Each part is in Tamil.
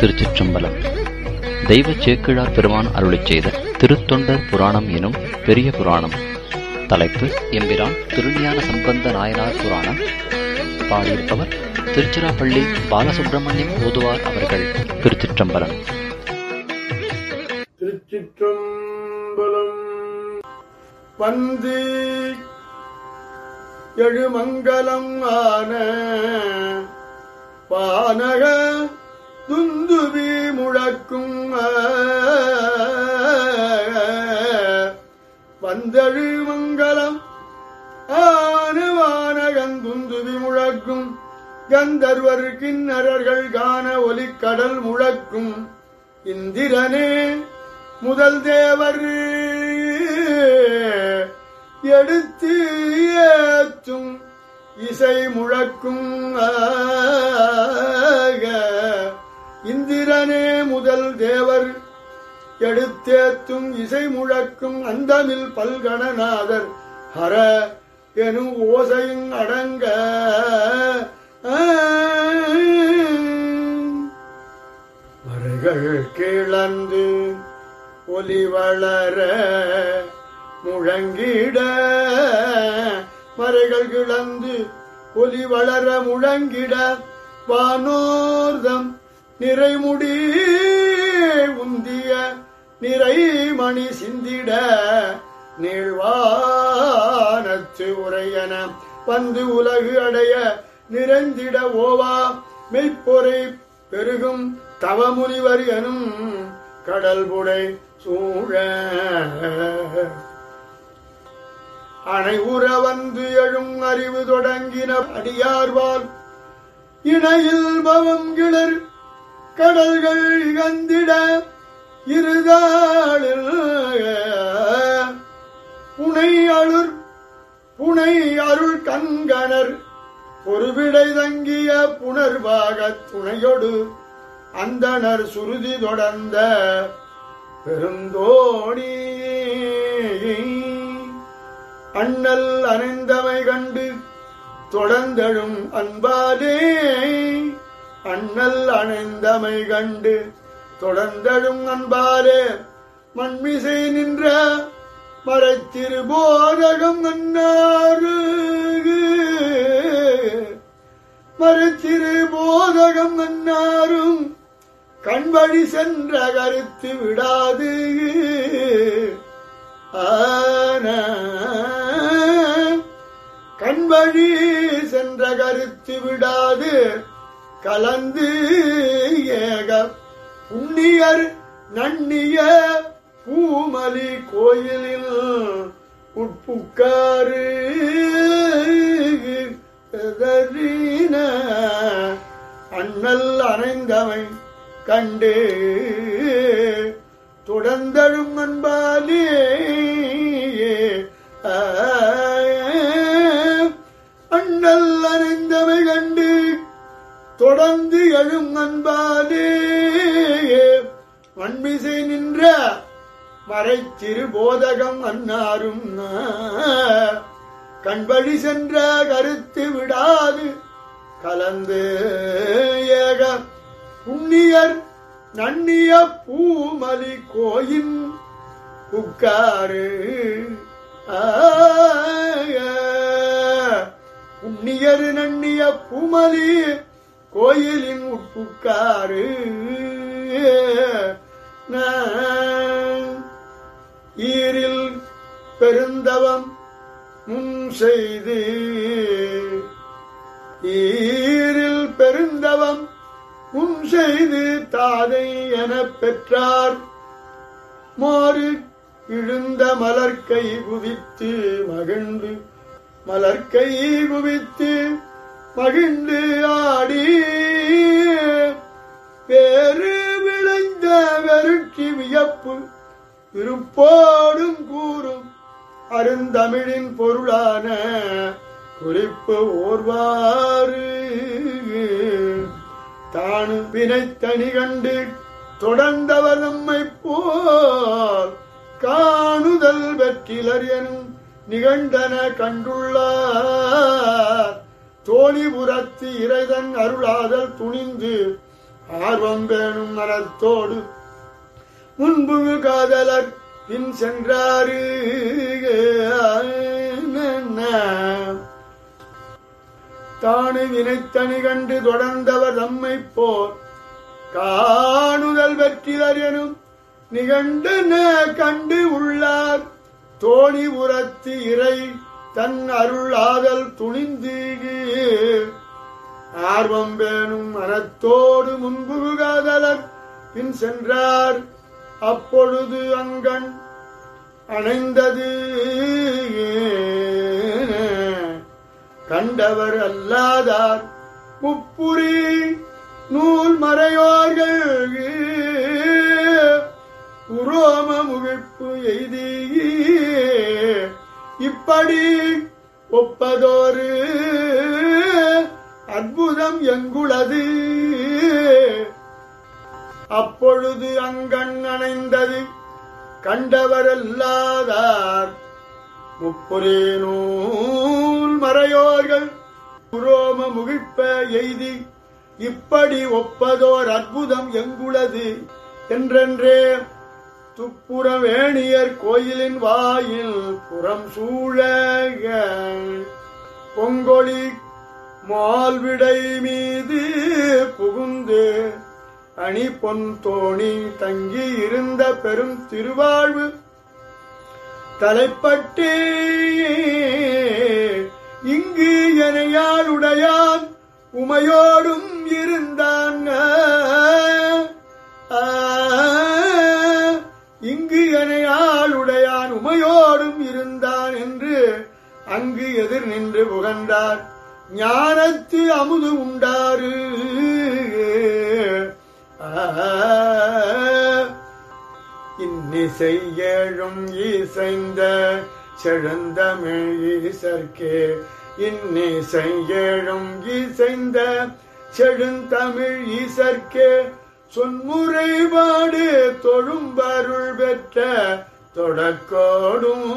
திருச்சிற்றம்பலம் தெய்வ சேக்கிழார் பெருமான் அருளிச் செய்த திருத்தொண்டர் புராணம் எனும் பெரிய புராணம் தலைப்பு எம்பிரான் திருஞான சம்பந்த நாயனார் புராணம் பாடியிருப்பவர் திருச்சிராப்பள்ளி பாலசுப்பிரமணியம் ஓதுவார் அவர்கள் திருச்சிற்றம்பலம் திருச்சிற்றம்பலம் வந்து எழுமங்கலம் ஆன பானக துந்துபி முழக்கும் வந்தழு மங்கலம் ஆன வானகன் துந்துபி முழக்கும் கந்தர்வர் கிண்ணறர்கள் காண ஒலிக்கடல் முழக்கும் இந்திரனே முதல் தேவர் எடுத்து ஏற்றும் இசை முழக்கும் ஆக. இந்திரனே முதல் தேவர் எடுத்தேத்தும் இசை முழக்கும் அந்தமில் பல்கணநாதர் ஹர எனும் ஓசையும் அடங்க மறைகள் கிளந்து ஒலி வளர முழங்கிட மறைகள் கிளந்து ஒலி வளர முழங்கிட வானோர்தம் நிறைமுடி உந்திய நிறைமணி சிந்திட நீழ்வானத்து உரையன வந்து உலகு அடைய நிறைந்திட ஓவா மெய்ப்பொறை பெருகும் தவமுனிவர் எனும் கடல் புடை சூழ அணை உற வந்து எழும் அறிவு தொடங்கின அடியார்வால் இணையில் பவம் கிளர் கடல்கள் இகந்திட இருதாளில் புனை அழுர் புனை அருள் கண்கணர் பொறுவிடை தங்கிய புனர்வாக துணையொடு அந்தணர் சுருதி தொடர்ந்த பெருந்தோணி அண்ணல் அணைந்தமை கண்டு தொடர்ந்தழும் அன்பாலே அண்ணல் அணைந்தமை கண்டு தொடர்ந்தழும் அன்பாலே மண்மிசை நின்ற மறைத்திருபோதகம் அன்னாரு மறைத்திரு போதகம் அன்னாரும் கண்வழி சென்ற கருத்து விடாது ஆன கண்வழி சென்ற கருத்து விடாது கலந்து ஏக புண்ணியர் நன்னிய பூமலி கோயிலில் உட்புக்காரு பெதறின அண்ணல் அணைந்தவை கண்டு தொடர்ந்தழும் அன்பாலே ஆ, அண்ணல் அணைந்தவை கண்டு தொடர்ந்து எழும் அன்பாலே மண்மிசை நின்ற மறைத்திரு போதகம் அன்னாரும் கண்வழி சென்ற கருத்து விடாது கலந்து ஏக புண்ணியர் நன்னிய பூமலி கோயின் புக்காரு ஆய. புண்ணியர் நன்னிய பூமலி கோயிலின் உட்புக்காரு நான் ஈரில் பெருந்தவம் முன் செய்து ஈரில் பெருந்தவம் முன் செய்து தாதை எனப் பெற்றார் மாறு இழுந்த மலர்க்கை குவித்து மகிழ்ந்து மலர்க்கை குவித்து மகிழ்ந்து ஆடி வேறு விளைந்த வெருட்சி வியப்பு விருப்போடும் கூறும் அருந்தமிழின் பொருளான குறிப்பு ஓர்வாறு தானு வினைத்தனி கண்டு தொடர்ந்தவர் நம்மை போல் காணுதல் வெற்றிலர் எனும் நிகண்டன கண்டுள்ளார் தோழிபுரத்து இறைதன் அருளாதல் துணிந்து ஆர்வம் வேணும் மரத்தோடு முன்பு காதலர் பின் சென்றாரு தானு வினைத்தனி கண்டு தொடர்ந்தவர் தம்மை போர் காணுதல் வெற்றிலர் எனும் நிகண்டன கண்டு உள்ளார் தோணி உரத்து இறை தன் அருள் ஆதல் துணிந்து ஆர்வம் வேணும் மனத்தோடு முன்பு காதலர் பின் சென்றார் அப்பொழுது அங்கண் அணைந்தது கண்டவர் அல்லாதார் முப்புரி நூல் மறையோர்கள் உரோம முகிழ்ப்பு எய்தி இப்படி ஒப்பதோரு அற்புதம் எங்குளது அப்பொழுது அங்கண் அணைந்தது கண்டவரல்லாதார் முப்புரே நூல் மறையோர்கள் உரோம முகிழ்ப்ப எய்தி இப்படி ஒப்பதோர் அற்புதம் எங்குளது என்றென்றே துப்புர வேணியர் கோயிலின் வாயில் புறம் சூழ பொங்கொழி மால்விடை மீது புகுந்து அணி பொன் தோணி தங்கி இருந்த பெரும் திருவாழ்வு தலைப்பட்டு இங்கு எனையாளுடையான் உமையோடும் இருந்தான் ஆ, இங்கு எனையாளுடையான் உமையோடும் இருந்தான் என்று அங்கு எதிர் நின்று புகழ்ந்தார் ஞானத்து அமுது உண்டாரு இன்னிசை ஏழும் இசைந்த செழுந்தமிழ் ஈசர்க்கே இன்னிசை ஏழும் இசைந்த செழுந்தமிழ் ஈசர்க்கே சொன்முறைபாடு தொழும்பருள் பெற்ற தொடக்கோடும்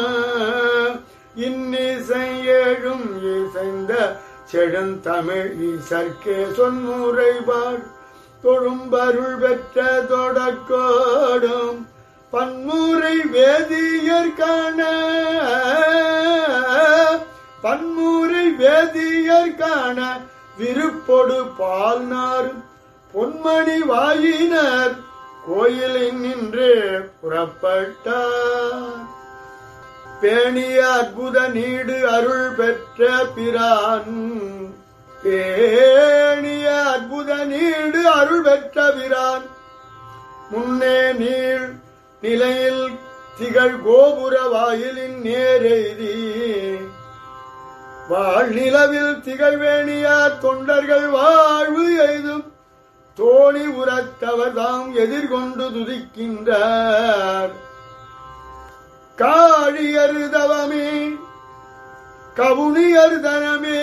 இன்னிசை ஏழும் இசைந்த செழுந்தமிழ் ஈசர்க்கே சொன்முறைபாடு தொழும்பருள் பெற்ற தொடக்கோடும் பன்முறை வேதியர் காண பன்முறை வேதியர் காண விருப்பொடு பால்னார் பொன்மணி வாயினர் கோயிலில் நின்று புறப்பட்டார் பேணிய அற்புத நீடு அருள் பெற்ற பிரான் பேணிய அற்புத நீடு அருள் பெற்ற பிரான் முன்னே நீள் நிலையில் திகழ் கோபுர வாயிலின் நேரெய்தி வாழ் நிலவில் திகழ்வேணியார் தொண்டர்கள் வாழ்வு எய்தும் தோணி உரத்தவர் தாம் எதிர்கொண்டு துதிக்கின்றார் காழியர் தவமே கவுனியர் தனமே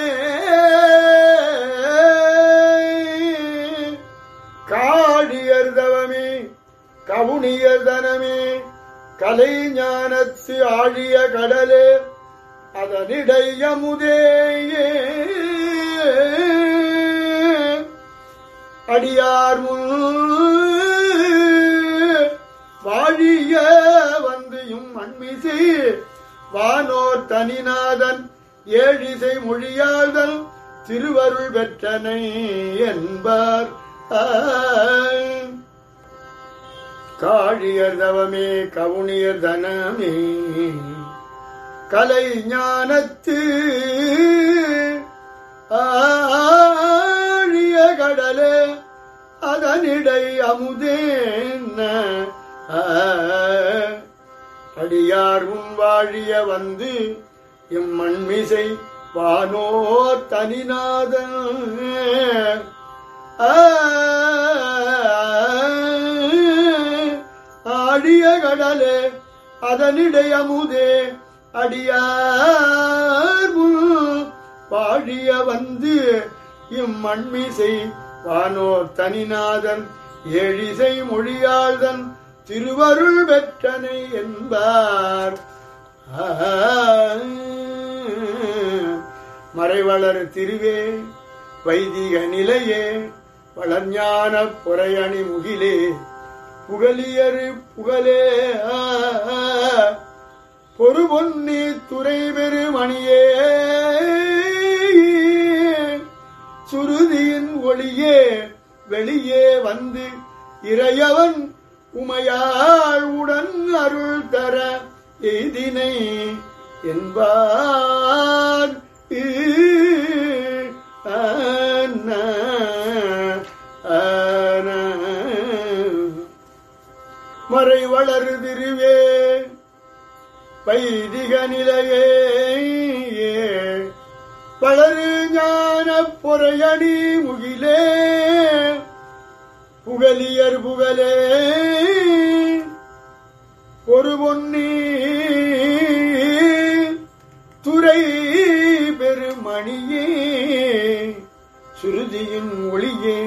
காழியர் தவமே கவுனியர் தனமே கலை ஞானத்து ஆழிய கடலே அதனிடையமுதேயே அடியார் முன் வாழிய வந்துயும் அன்மிசை வானோர் தனிநாதன் ஏழிசை மொழியாதல் திருவருள் பெற்றனை என்பார் ஆ. காழியர் தவமே கவுனியர் தனமே கலை ஞானத்து ஆழிய கடலே அதனிடை அமுதேன அடியார் உன் வாழிய வந்து இம்மண்மிசை வானோர் தனிநாதன் ஆழிய கடலே அதனிடை அமுதே அடியார் முன் பாழிய வந்து இம்மண்மிசை வானோர் தனிநாதன் ஏழிசை மொழியாள்தன் திருவருள் பெற்றனை என்பார் ஆ. மறைவளர் திருவே வைதிக நிலையே வளர்ஞான புறையணி முகிலே புகலியரு புகழே ஆ, ஆ. பொறுபொன்னி துறை பெருமணியே சுருதியின் ஒளியே வெளியே வந்து இறையவன் உமையாள் உடன் அருள் தர எய்தினை என்பார் ஈ, ஆன, ஆன. மறை வளரு திருவே வைதிக நிலையே வளரு ஞான பொறையணி முகிலே புகலியர் புகழே ஒரு பொன்னி துறை பெருமணியே சுருதியின் ஒளியே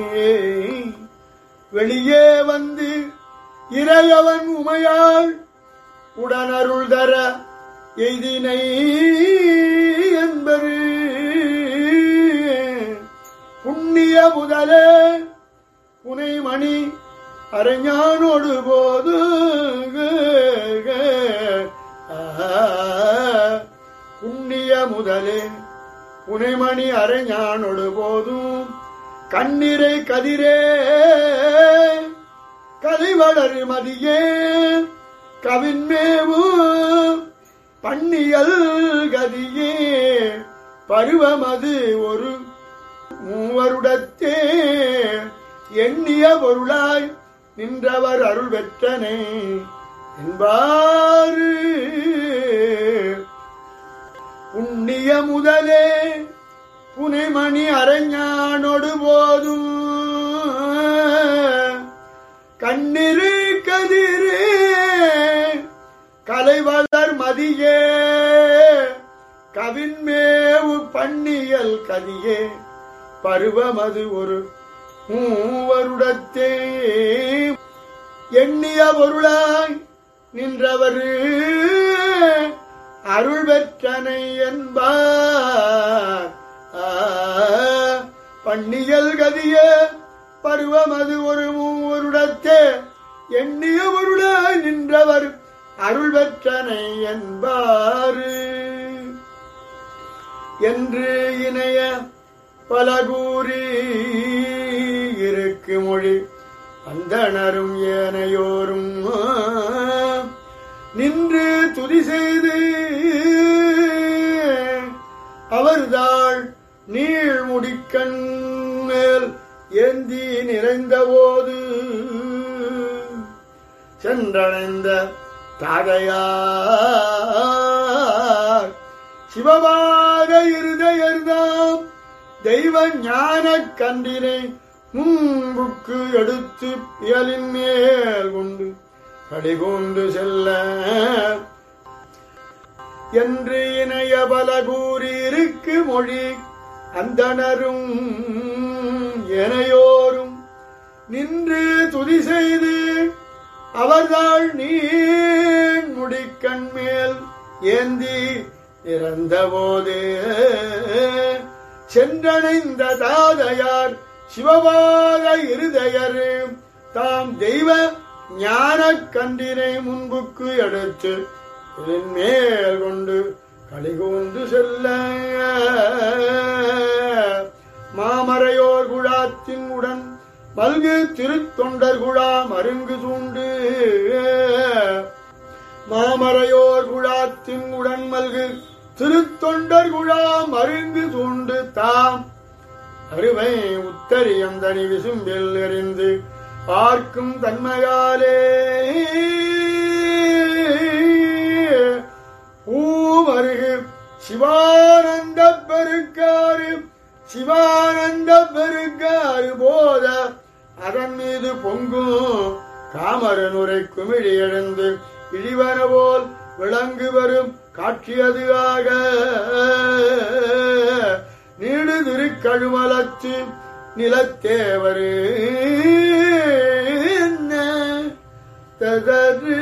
வெளியே வந்து இறையவன் உமையாள் உடனருள் தர எய்தினை என்பரு புண்ணிய முதலே புனைமணி அரைஞானோடு போது புண்ணிய முதலே புனைமணி அரைஞானோடு போதும் கண்ணிரை கதிரே கலைவளர் மதியே கவின்மேவு பண்ணியல் கதியே பருவமது ஒரு மூவருடத்தே எண்ணிய பொருளாய் நின்றவர் அருள் பெற்றனே என்பாரு புண்ணிய முதலே புனைமணி அரஞானொடு போதும் கண்ணிரு கதிரே கலைவளர் மதியே கவின்மேவு பண்ணியல் கதியே பருவமது ஒரு மூவருடத்தே எண்ணிய பொருளாய் நின்றவர் அருள் பெற்றனை என்பார் ஆ, பண்ணியல் கதிய பருவமது ஒரு மூவருடத்தே எண்ணிய பொருளாய் நின்றவர் அருள் பெற்றனை என்பாரு என்று இணைய பல கூறி இருக்கு மொழி அந்தணரும் ஏனையோரும் நின்று துதி செய்து அவர்தாள் நீள் முடிக்கண் மேல் ஏந்தி நிறைந்தபோது சென்றடைந்த தாகையார் சிவபாத இருதயர்தாம் தெய்வ ஞான கண்டினை முன்புக்கு எடுத்து பியலின் மேல் கொண்டு கடிகொண்டு செல்ல என்று இணைய பல கூறி இருக்கு மொழி அந்தணரும் எனையோரும் நின்று துதி செய்து அவர்தாள் நீர் முடிக்கண் மேல் ஏந்தி இறந்த போதே சென்றடைந்த தாதையார் சிவபாத இருதயர் தாம் தெய்வ ஞான கண்டினை முன்புக்கு எடுத்து இதன் மேல் கொண்டு கலிகூந்து செல்ல மாமரையோர் குழாத்தின் உடன் மல்கு திருத்தொண்டர் குழா மருங்கு சூண்டு மாமரையோர் குழாத்தின் உடன் மல்கு திருத்தொண்டர் குழா மருங்கு சூண்டு தாம் அருவை உத்தரியம் தனி விசும்பில் எறிந்து பார்க்கும் தன்மையாலே பூமருகு சிவானந்த பெருக்காரு சிவானந்த பெருக்காரு போத அதன் மீது பொங்கும் காமரனுரை குமிழி எழுந்து இழிவன போல் விளங்கு வரும் காட்சியது ஆக நீடு திருக்கழுமலத்து நிலத்தேவரு ததறு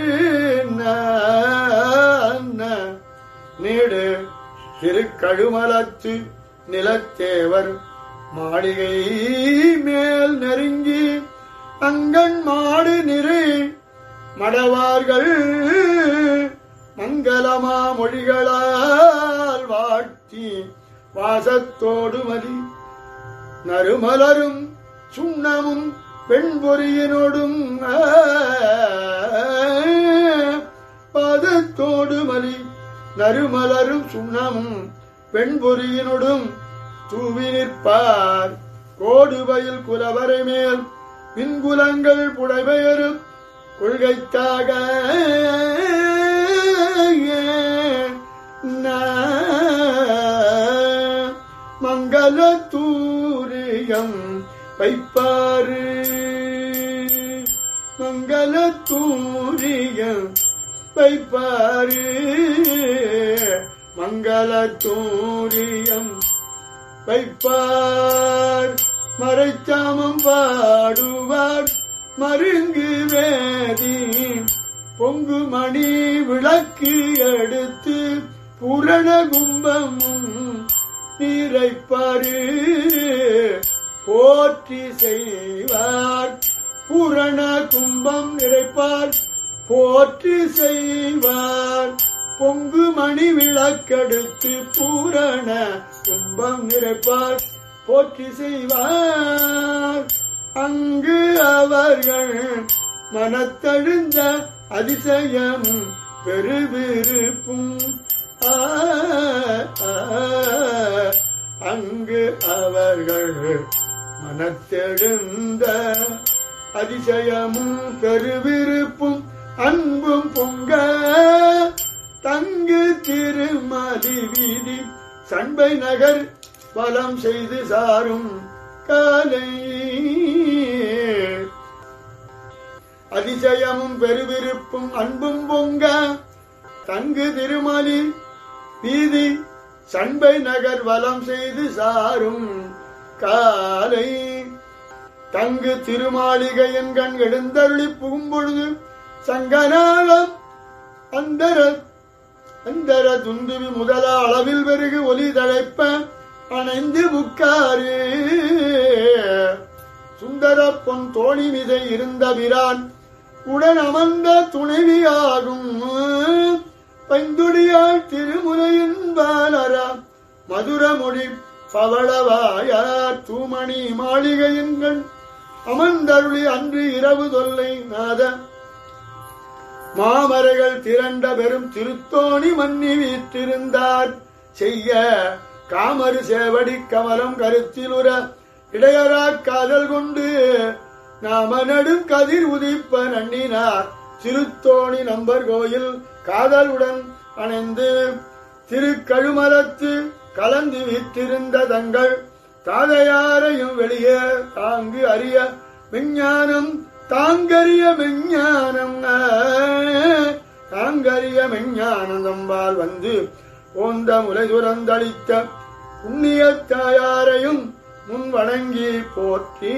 நீடு திருக்கழுமலத்து நிலத்தேவர் மாளிகை மேல் நெருங்கி அங்கண் மாடு நிறை மடவார்கள் மங்களமா மொழிகளால் வாழ்த்தி வாசத்தோடு மதி நறுமலரும் சுண்ணமும் பெண்பொறியினோடும் பாதத்தோடு மலி நறுமலரும் சுண்ணமும் பெண்பொறியினோடும் தூவி நிற்பார் கோடுபயில் குலவரை மேல் பின்குலங்கள் புடைபெயரும் கொள்கைக்காக மங்கள தூரியம் வைப்பாரு மங்கள தூரியம் வைப்பாரு மங்கள தூரியம் வைப்பார் மறைச்சாமம் பாடுவார் மருங்கு வேதி பொங்கு மணி விளக்கு எடுத்து புரண கும்பமும் நீரைப்பாரு போற்றி செய்வார் புரண கும்பம் நிறைப்பார் போற்றி செய்வார் பொங்கு மணி விளக்கெடுத்து பூரண கும்பம் நிறைப்பார் போற்றி செய்வார் அங்கு அவர்கள் மனத்தழுந்த அதிசயமும் பெருவிருப்பும் ஆ, ஆ, அங்கு அவர்கள் மனத்தெழுந்த அதிசயமும் பெருவிருப்பும் அன்பும் பொங்க தங்கு திருமதி வீதி சண்பை நகர் வலம் செய்து சாரும் காலை அதிசயமும் பெருவிருப்பும் அன்பும் பொங்க தங்கு திருமலி வீதி சண்பை நகர் வலம் செய்து சாரும் காலை தங்கு திருமாளிகை என் கண் எழுந்தருளி புகும்பொழுது சங்கநாளம் அந்தர அந்தர துந்துவி முதல அளவில் வெறுகு ஒலி தழைப்ப அணைந்து புக்காரு சுந்தர பொன் தோணி மிதை இருந்த விரான் உடன் அமர்ந்த துணைவியாகும் பைந்துடியாள் திருமுறையின் பாலரா மதுரமொழி பவளவாயார் தூமணி மாளிகையின் கண் அமர்ந்தருளி அன்று இரவு தொல்லை நாத மாமரைகள் திரண்ட பெரும் திருத்தோணி மன்னி வீற்றிருந்தார் செய்ய காமரு சேவடி கமலம் கருத்திலுற இடையரா காதல் கொண்டு நாம நடும் கதிர் உதிப்ப நன்னினார் திருத்தோணி நம்பர் கோயில் காதலுடன் அணைந்து திருக்கழுமலத்து கலந்து விற்றிருந்த தங்கள் தாதையாரையும் வெளியே தாங்கு அறிய விஞ்ஞானம் தாங்கரிய விஞ்ஞானம் தாங்கரிய விஞ்ஞானம் தம்பால் வந்து ஓந்த முலை துறந்தளித்த புண்ணிய தாயாரையும் முன் வணங்கி போற்றி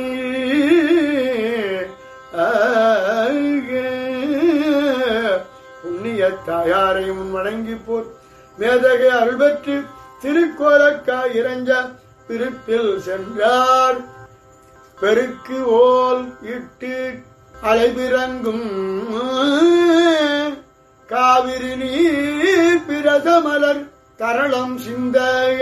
புண்ணிய தாயாரையும் முன் வணங்கி போர் மேதகை அருள் பெற்று திருக்கோலக்கா இறைஞ்ச பிரிப்பில் சென்றார் பெருக்கு ஓல் இட்டு அலைபிறங்கும் காவிரி நீர் பிரதமலர் தரளம் சிந்தைய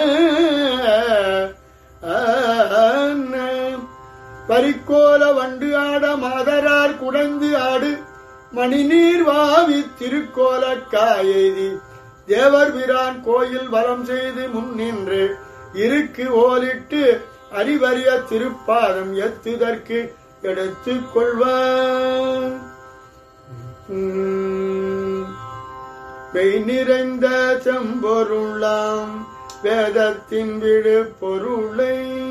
பரிக்கோல வண்டு ஆட மாதரார் குடைந்து ஆடு மணிநீர் வாவி திருக்கோல காயெய்தி தேவர் பிரான் கோயில் வலம் செய்து முன் நின்று இருக்கு ஓலிட்டு அறிவறிய திருப்பாதம் எத்துதற்கு எடுத்துக் கொள்வார் உம், மெய் நிறைந்த செம்பொருளாம் வேதத்தின் விடு பொருளை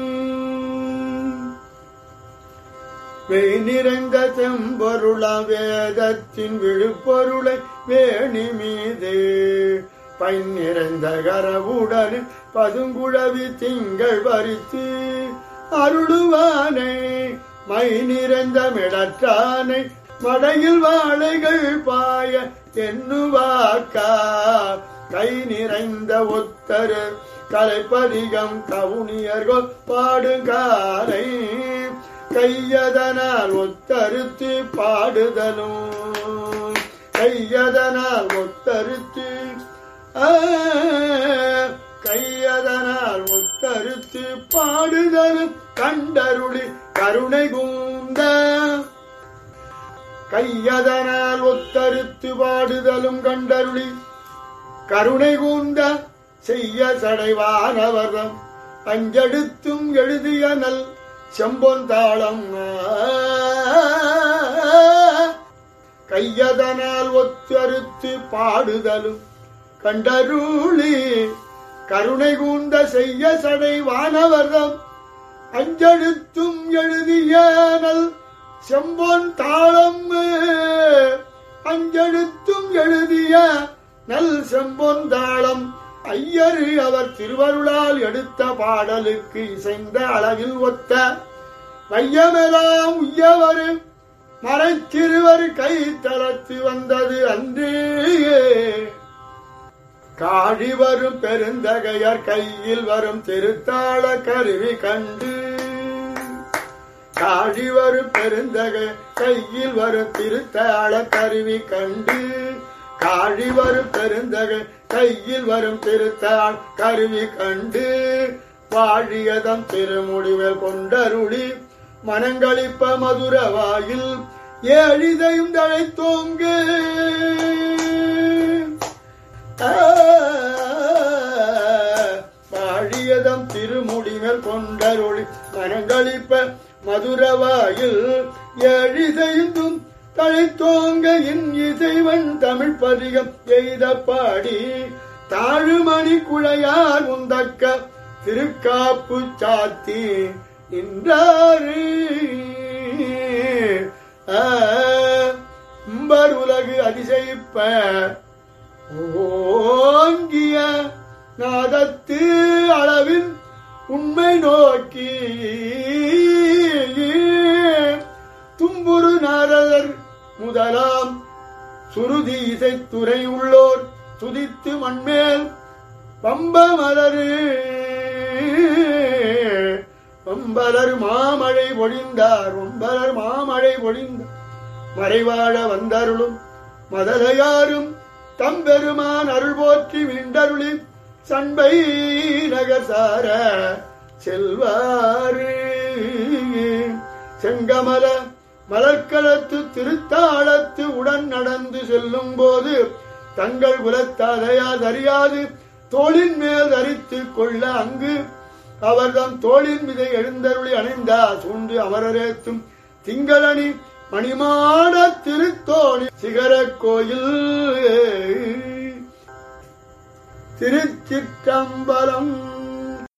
மெய் நிறைந்த செம்பொருளாம் வேதத்தின் விழுப்பொருளை வேணி மீது பைன் நிறைந்த கரவுடன் பதுங்குழவி திங்கள் வரித்து அருளுவானை மை நிறைந்த மிடற்றானை மடையில் வாழைகள் பாய எண்ணுவாக்கா கை நிறைந்த ஒத்தரு கலைப்பதிகம் கவுனியர்கள் பாடுகாரை கையதனால் ஒத்தறுத்து பாடுதலும் கையதனால் ஒத்தறுத்து ஆ, கையதனால் ஒத்தறுத்து பாடுதலும் கண்டருளி கருணை கூந்த கையதனால் ஒத்தறுத்து பாடுதலும் கண்டருளி கருணை கூந்த செய்ய சடைவானவரம் அஞ்செடுத்தும் எழுதிய நல் செம்பொன் தாளம் கையதனால் ஒத்தறுத்து பாடுதலும் கண்டருளி கருணை கூந்த செய்ய சடைவானவரம் அஞ்செழுத்தும் எழுதிய நல் செம்பொன் தாளம் அஞ்செழுத்தும் எழுதிய நல் செம்பொன் தாளம் ஐயரு அவர் திருவருளால் எடுத்த பாடலுக்கு இசைந்த அளவில் ஒத்த வையமெல்லாம் உய்யவர் மறைச்சிறுவர் கை தளத்து வந்தது அன்றே காழி வரும் பெருந்தகையர் கையில் வரும் திருத்தாள கருவி கண்டு காழி வரும் பெருந்தகை கையில் வரும் திருத்தாள கருவி கண்டு காழி வரும் பெருந்தகை கையில் வரும் திருத்தாள் கருவி கண்டு வாழியதம் திருமுடிவில் கொண்டருளி மனங்களிப்ப மதுரவாயில் ஏழிதையும் தழைத்தோங்கு பாழியதம் திருமுடிகள் கொண்டருளி மனங்களிப்ப மதுரவாயில் எழிதைந்தும் தழைத்தோங்க இன் இசைவன் தமிழ் பதிகம் எய்த பாடி தாழுமணி குழையார் உந்தக்க திருக்காப்பு சாத்தி நின்றாரு உம்பர் உலகு அதிசயிப்ப ஓங்கிய நாதத்து அளவின் உண்மை நோக்கி தும்புரு நாரதர் முதலாம் சுருதி இசைத்துறை உள்ளோர் துதித்து மண்மேல் பம்ப மலரு வம்பலர் மாமழை பொழிந்தார் வம்பலர் மாமழை பொழிந்தார் மறைவாழ வந்தருளும் மதலையாரும் தம்பெருமான் அருள் போற்றி விண்டருளி சண்பை நகர் சார செல்வாரு செங்கமல மலர்க்களத்து திருத்தாளத்து உடன் நடந்து செல்லும் போது தங்கள் குலத்தாதையா அறியாது தோளின் மேல் தரித்துக் கொள்ள அங்கு அவர்தம் தோளின் மிதை எழுந்தருளி அணைந்தா சூண்டு அமரரேத்தும் திங்களணி மணிமாட திருத்தோணி சிகர கோயில் திருச்சிற்றம்பலம்